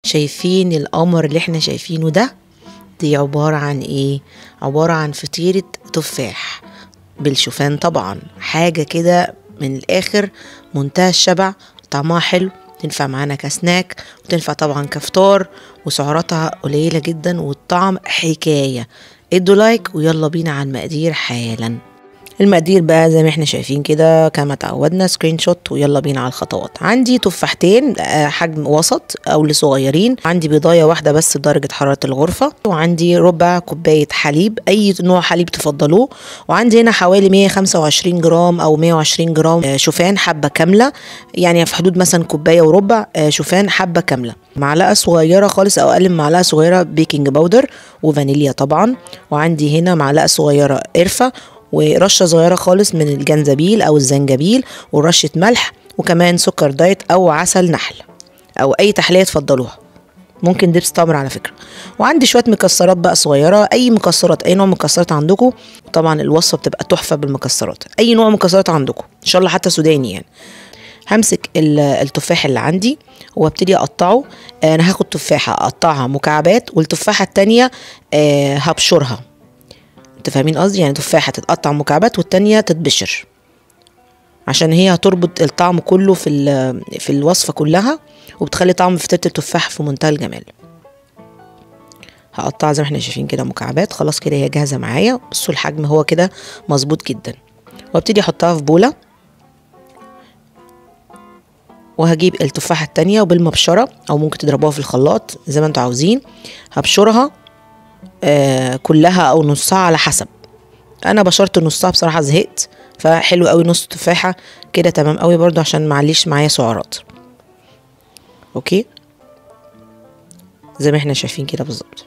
شايفين القمر اللي احنا شايفينه ده دي عبارة عن ايه عبارة عن فطيرة تفاح بالشوفان طبعا حاجة كده من الآخر منتهى الشبع طعمها حلو تنفع معانا كسناك وتنفع طبعا كفطار وسعراتها قليلة جدا والطعم حكاية ادوا لايك ويلا بينا على المقادير حالا المقادير بقى زي ما احنا شايفين كده كما تعودنا سكرين شوت ويلا بينا على الخطوات عندي تفاحتين آه، حجم وسط او لصغيرين عندي بيضايه واحده بس بدرجه حراره الغرفه وعندي ربع كوبايه حليب اي نوع حليب تفضلوه وعندي هنا حوالي 125 جرام او 120 جرام آه، شوفان حبه كامله يعني في حدود مثلا كوبايه وربع آه، شوفان حبه كامله معلقه صغيره خالص او اقل من معلقه صغيره بيكنج باودر وفانيليا طبعا وعندي هنا معلقه صغيره قرفه ورشه صغيره خالص من الجنزبيل او الزنجبيل ورشه ملح وكمان سكر دايت او عسل نحل او اي تحليه تفضلوها ممكن دبس تمر على فكره وعندي شويه مكسرات بقى صغيره اي مكسرات اي نوع مكسرات عندكم طبعا الوصفه بتبقى تحفه بالمكسرات اي نوع مكسرات عندكم ان شاء الله حتى سوداني يعني همسك ال- التفاح اللي عندي وابتدي اقطعه آه، انا هاخد تفاحه اقطعها مكعبات والتفاحه التانية آه، هبشرها انت فاهمين قصدي يعني تفاحه تتقطع مكعبات والتانية تتبشر عشان هي هتربط الطعم كله في ال- في الوصفه كلها وبتخلي طعم فطيره التفاح في منتهى الجمال هقطعها زي ما احنا شايفين كده مكعبات خلاص كده هي جاهزه معايا بصوا الحجم هو كده مظبوط جدا وابتدي احطها في بوله وهجيب التفاحة التانية وبالمبشرة أو ممكن تضربوها في الخلاط زي ما انتوا عاوزين هبشرها آه كلها أو نصها على حسب أنا بشرت نصها بصراحة زهقت فحلو قوي نص تفاحة كده تمام قوي برضو عشان معليش معايا سعرات أوكي زي ما احنا شايفين كده بالظبط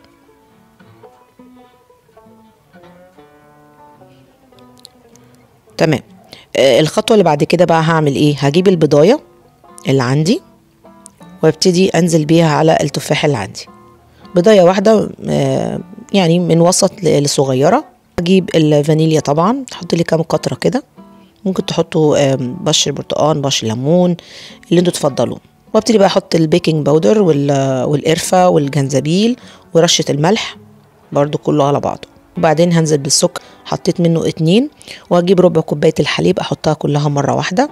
تمام آه الخطوة اللي بعد كده بقى هعمل ايه هجيب البضاية اللي عندي وابتدي انزل بيها على التفاح اللي عندي بضاية واحدة آه، يعني من وسط ل- لصغيرة اجيب الفانيليا طبعا تحط لي كام قطرة كده ممكن تحطوا آم، بشر برتقان بشر ليمون اللي انتوا تفضلوه وابتدي بقى احط البيكنج باودر وال- والقرفة والجنزبيل ورشة الملح برضو كله على بعضه وبعدين هنزل بالسكر حطيت منه اتنين وهجيب ربع كوباية الحليب احطها كلها مرة واحدة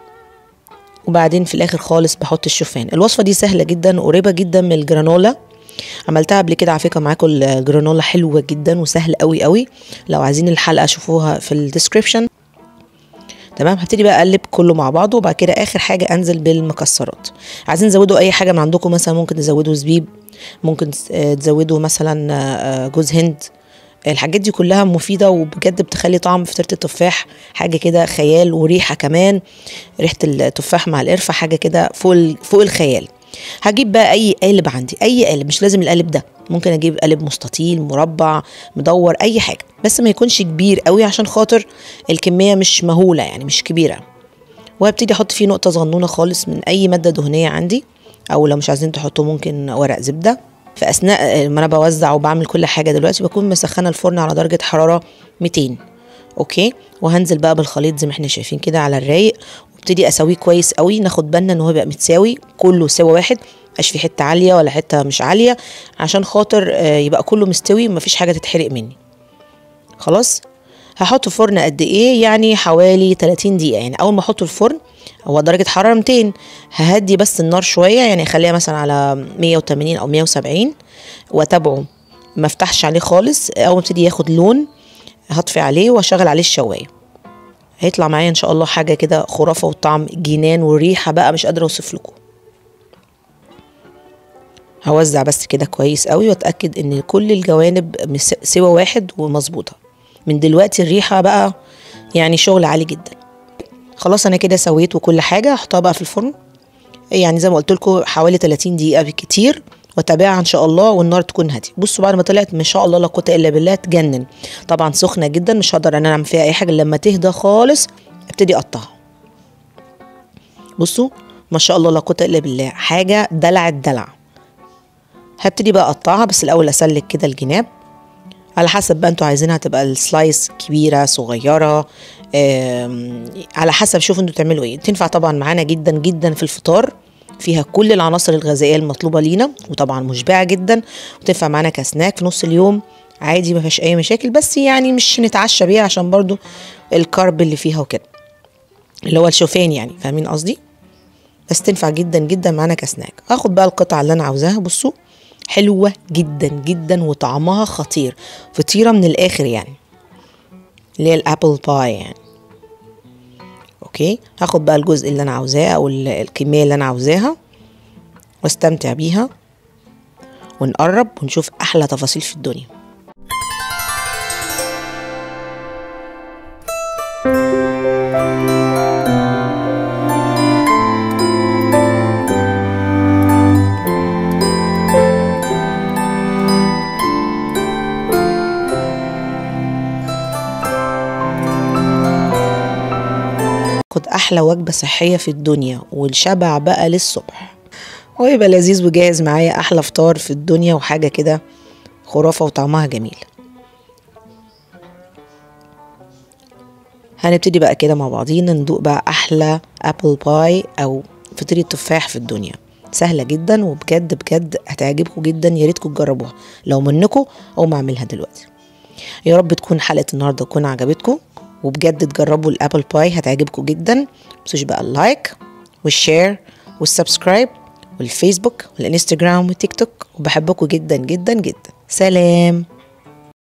وبعدين في الاخر خالص بحط الشوفان الوصفه دي سهله جدا وقريبه جدا من الجرانولا عملتها قبل كده على فكره معاكم الجرانولا حلوه جدا وسهل قوي قوي لو عايزين الحلقه شوفوها في الديسكريبشن تمام هبتدي بقى اقلب كله مع بعضه وبعد كده اخر حاجه انزل بالمكسرات عايزين تزودوا اي حاجه من عندكم مثلا ممكن تزودوا زبيب ممكن تس- آه، تزودوا مثلا آه، جوز هند الحاجات دي كلها مفيدة وبجد بتخلي طعم فطيرة التفاح حاجة كده خيال وريحة كمان ريحة التفاح مع القرفة حاجة كده فوق ال- فوق الخيال هجيب بقى اي قالب عندي اي قالب مش لازم القالب ده ممكن اجيب قالب مستطيل مربع مدور اي حاجه بس ما يكونش كبير قوي عشان خاطر الكميه مش مهوله يعني مش كبيره وهبتدي احط فيه نقطه صغنونه خالص من اي ماده دهنيه عندي او لو مش عايزين تحطوا ممكن ورق زبده في اثناء ما انا بوزع وبعمل كل حاجه دلوقتي بكون مسخنه الفرن على درجه حراره 200 اوكي وهنزل بقى بالخليط زي ما احنا شايفين كده على الرايق وابتدي اسويه كويس قوي ناخد بالنا ان هو يبقى متساوي كله سوا واحد مش في حته عاليه ولا حته مش عاليه عشان خاطر آه، يبقى كله مستوي ومفيش حاجه تتحرق مني خلاص هحط فرن قد ايه يعني حوالي 30 دقيقه يعني اول ما احطه الفرن هو درجه حراره 200 ههدي بس النار شويه يعني اخليها مثلا على 180 او 170 واتابعه ما افتحش عليه خالص اول ما ابتدي ياخد لون هطفي عليه واشغل عليه الشوايه هيطلع معايا ان شاء الله حاجه كده خرافه وطعم جنان وريحه بقى مش قادره اوصف لكم هوزع بس كده كويس قوي واتاكد ان كل الجوانب مس- سوا واحد ومظبوطه من دلوقتي الريحه بقى يعني شغل عالي جدا خلاص انا كده سويت وكل حاجه احطها بقى في الفرن يعني زي ما قلت لكم حوالي 30 دقيقه بالكتير واتابعها ان شاء الله والنار تكون هاديه بصوا بعد ما طلعت ما شاء الله لا قوه الا بالله تجنن طبعا سخنه جدا مش هقدر ان انا اعمل فيها اي حاجه إلا لما تهدى خالص ابتدي اقطعها بصوا ما شاء الله لا قوه الا بالله حاجه دلع الدلع هبتدي بقى اقطعها بس الاول اسلك كده الجناب على حسب بقى انتوا عايزينها تبقى السلايس كبيره صغيره آم، على حسب شوفوا انتوا تعملوا ايه تنفع طبعا معانا جدا جدا في الفطار فيها كل العناصر الغذائيه المطلوبه لينا وطبعا مشبعه جدا وتنفع معانا كسناك في نص اليوم عادي ما فيهاش اي مشاكل بس يعني مش نتعشى بيها عشان برضو الكارب اللي فيها وكده اللي هو الشوفان يعني فاهمين قصدي بس تنفع جدا جدا معانا كسناك هاخد بقى القطعه اللي انا عاوزاها بصوا حلوه جدا جدا وطعمها خطير فطيره من الاخر يعني اللي هي الابل باي يعني اوكي هاخد بقى الجزء اللي انا عاوزاه او الكميه اللي انا عاوزاها واستمتع بيها ونقرب ونشوف احلى تفاصيل في الدنيا خد احلى وجبه صحيه في الدنيا والشبع بقى للصبح ويبقى لذيذ وجاهز معايا احلى فطار في الدنيا وحاجه كده خرافه وطعمها جميل هنبتدي بقى كده مع بعضينا ندوق بقى احلى ابل باي او فطيره تفاح في الدنيا سهلة جدا وبجد بجد هتعجبكم جدا يا ريتكم تجربوها لو منكم او ما اعملها دلوقتي يا رب تكون حلقة النهاردة تكون عجبتكم وبجد تجربوا الابل باي هتعجبكم جدا متنسوش بقى اللايك والشير والسبسكرايب والفيسبوك والانستجرام والتيك توك وبحبكم جدا جدا جدا سلام